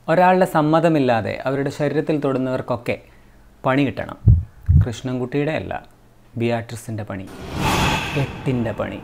ഒരാളുടെ സമ്മതമില്ലാതെ അവരുടെ ശരീരത്തിൽ തൊടുന്നവർക്കൊക്കെ പണി കിട്ടണം കൃഷ്ണൻകുട്ടിയുടെ അല്ല ബിയാട്രിസിൻ്റെ പണി എട്ടിൻ്റെ പണി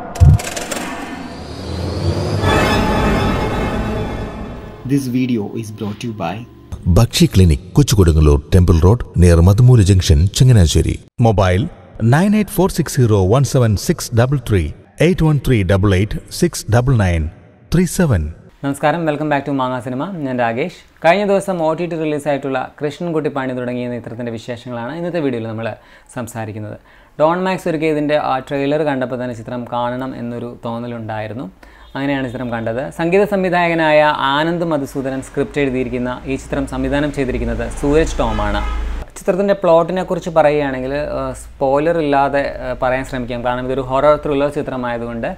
This video is brought to you by ഭക്ഷി clinic Kochukodungallur temple road near Madhumoola junction Changanassery mobile nine eight four six zero one seven six double three eight one three double eight six double nine three seven നമസ്കാരം welcome back to Manga cinema ഞാൻ രാകേഷ് കഴിഞ്ഞ ദിവസം O T T റിലീസായിട്ടുള്ള കൃഷ്ണൻകുട്ടി പണി തുടങ്ങിയ ചിത്രത്തിൻ്റെ വിശേഷങ്ങളാണ് ഇന്നത്തെ വീഡിയോയിൽ നമ്മൾ സംസാരിക്കുന്നത് ഡോൺ മാക്സ് ഒരുക്കിയ ഇതിൻ്റെ ആ ട്രെയിലർ കണ്ടപ്പോൾ തന്നെ ചിത്രം കാണണം എന്നൊരു തോന്നലുണ്ടായിരുന്നു അങ്ങനെയാണ് ചിത്രം കണ്ടത് സംഗീത സംവിധായകനായ ആനന്ദ് മധുസൂദനൻ സ്ക്രിപ്റ്റ് എഴുതിയിരിക്കുന്ന ഈ ചിത്രം സംവിധാനം ചെയ്തിരിക്കുന്നത് സൂരജ് ടോമാണ് ചിത്രത്തിൻ്റെ പ്ലോട്ടിനെ കുറിച്ച് പറയുകയാണെങ്കിൽ സ്പോയിലർ ഇല്ലാതെ ആ, പറയാൻ ശ്രമിക്കാം കാരണം ഇതൊരു ഹൊറർ ത്രില്ലർ ചിത്രമായതുകൊണ്ട്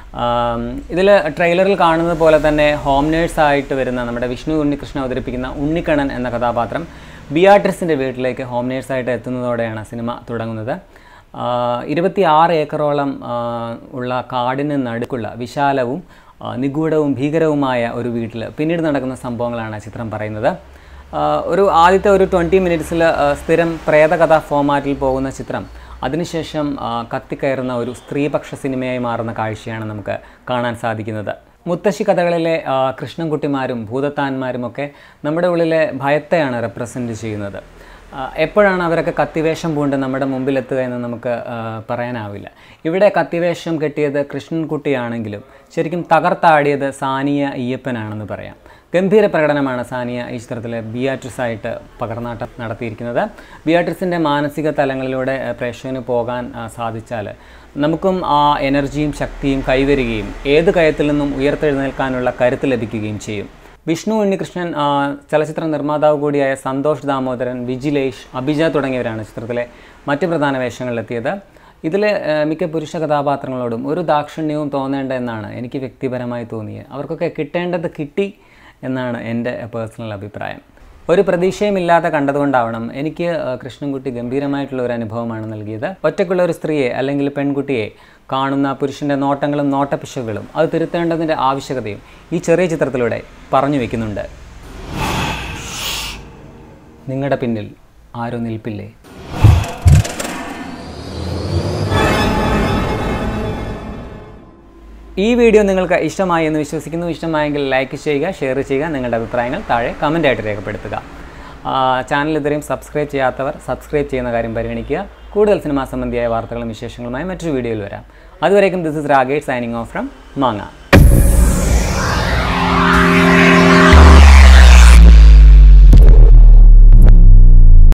ഇതിൽ ട്രെയിലറിൽ കാണുന്നത് പോലെ തന്നെ ഹോം നേഴ്സായിട്ട് വരുന്ന നമ്മുടെ വിഷ്ണു ഉണ്ണികൃഷ്ണൻ അവതരിപ്പിക്കുന്ന ഉണ്ണിക്കണ്ണൻ എന്ന കഥാപാത്രം ബിയാട്രിസിൻ്റെ വീട്ടിലേക്ക് ഹോം നേഴ്സായിട്ട് എത്തുന്നതോടെയാണ് സിനിമ തുടങ്ങുന്നത് ഇരുപത്തി ആറ് ഏക്കറോളം ആ, ഉള്ള കാടിന് നടുക്കുള്ള വിശാലവും ആ, നിഗൂഢവും ഭീകരവുമായ ഒരു വീട്ടിൽ പിന്നീട് നടക്കുന്ന സംഭവങ്ങളാണ് ചിത്രം പറയുന്നത് ആ, ഒരു ആദ്യത്തെ ഒരു ട്വൻറ്റി മിനിറ്റ്സിൽ സ്ഥിരം പ്രേതകഥാ ഫോമാറ്റിൽ പോകുന്ന ചിത്രം അതിനുശേഷം ആ, കത്തിക്കയറുന്ന ഒരു സ്ത്രീപക്ഷ സിനിമയായി മാറുന്ന കാഴ്ചയാണ് നമുക്ക് കാണാൻ സാധിക്കുന്നത് മുത്തശ്ശി കഥകളിലെ ആ, കൃഷ്ണൻകുട്ടിമാരും ഭൂതത്താന്മാരും ഒക്കെ നമ്മുടെ ഉള്ളിലെ ഭയത്തെയാണ് റെപ്രസെൻറ്റ് ചെയ്യുന്നത് ആ, എപ്പോഴാണ് അവരൊക്കെ കത്തിവേഷം പൂണ്ട് നമ്മുടെ മുമ്പിലെത്തുക എന്ന് നമുക്ക് ആ, പറയാനാവില്ല ഇവിടെ കത്തിവേഷം കെട്ടിയത് കൃഷ്ണൻകുട്ടിയാണെങ്കിലും ശരിക്കും തകർത്താടിയത് സാനിയ അയ്യപ്പനാണെന്ന് പറയാം ഗംഭീര പ്രകടനമാണ് സാനിയ ഈ ചിത്രത്തിലെ ബിയാട്രിസ് ആയിട്ട് പകർന്നാട്ടം നടത്തിയിരിക്കുന്നത് ബിയാട്രിസിൻ്റെ മാനസിക തലങ്ങളിലൂടെ ആ, പ്രേക്ഷകന് പോകാൻ ആ, സാധിച്ചാൽ നമുക്കും ആ എനർജിയും ശക്തിയും കൈവരികയും ഏത് കയത്തിൽ നിന്നും ഉയർത്തെഴുന്നേൽക്കാനുള്ള കരുത്ത് ലഭിക്കുകയും ചെയ്യും വിഷ്ണു ഉണ്ണികൃഷ്ണൻ ആ, ചലച്ചിത്ര നിർമ്മാതാവ് കൂടിയായ സന്തോഷ് ദാമോദരൻ വിജിലേഷ് അഭിജ തുടങ്ങിയവരാണ് ചിത്രത്തിലെ മറ്റ് പ്രധാന വേഷങ്ങളിലെത്തിയത് ഇതിലെ ആ, മിക്ക പുരുഷ കഥാപാത്രങ്ങളോടും ഒരു ദാക്ഷിണ്യവും തോന്നേണ്ട എന്നാണ് എനിക്ക് വ്യക്തിപരമായി തോന്നിയത് അവർക്കൊക്കെ കിട്ടേണ്ടത് കിട്ടി എന്നാണ് എൻ്റെ പേഴ്സണൽ അഭിപ്രായം ഒരു പ്രതീക്ഷയുമില്ലാതെ കണ്ടതുകൊണ്ടാവണം എനിക്ക് ആ, കൃഷ്ണൻകുട്ടി ഗംഭീരമായിട്ടുള്ള ഒരു അനുഭവമാണ് നൽകിയത് ഒറ്റയ്ക്കുള്ള ഒരു സ്ത്രീയെ അല്ലെങ്കിൽ പെൺകുട്ടിയെ കാണുന്ന പുരുഷൻ്റെ നോട്ടങ്ങളും നോട്ടപ്പിശകുകളും അത് തിരുത്തേണ്ടതിൻ്റെ ആവശ്യകതയും ഈ ചെറിയ ചിത്രത്തിലൂടെ പറഞ്ഞു വെക്കുന്നുണ്ട് നിങ്ങളുടെ പിന്നിൽ ആരോ നിൽപ്പില്ലേ ഈ വീഡിയോ നിങ്ങൾക്ക് ഇഷ്ടമായി എന്ന് വിശ്വസിക്കുന്നു ഇഷ്ടമായെങ്കിൽ ലൈക്ക് ചെയ്യുക ഷെയർ ചെയ്യുക നിങ്ങളുടെ അഭിപ്രായങ്ങൾ താഴെ കമൻ്റ് ആയിട്ട് രേഖപ്പെടുത്തുക ആ, ചാനൽ ഇതുവരെയും സബ്സ്ക്രൈബ് ചെയ്യാത്തവർ സബ്സ്ക്രൈബ് ചെയ്യുന്ന കാര്യം പരിഗണിക്കുക കൂടുതൽ സിനിമാ സംബന്ധിയായ വാർത്തകളും വിശേഷങ്ങളുമായി മറ്റൊരു വീഡിയോയിൽ വരാം അതുവരേക്കും this is Ragesh signing off from മാങ്ങ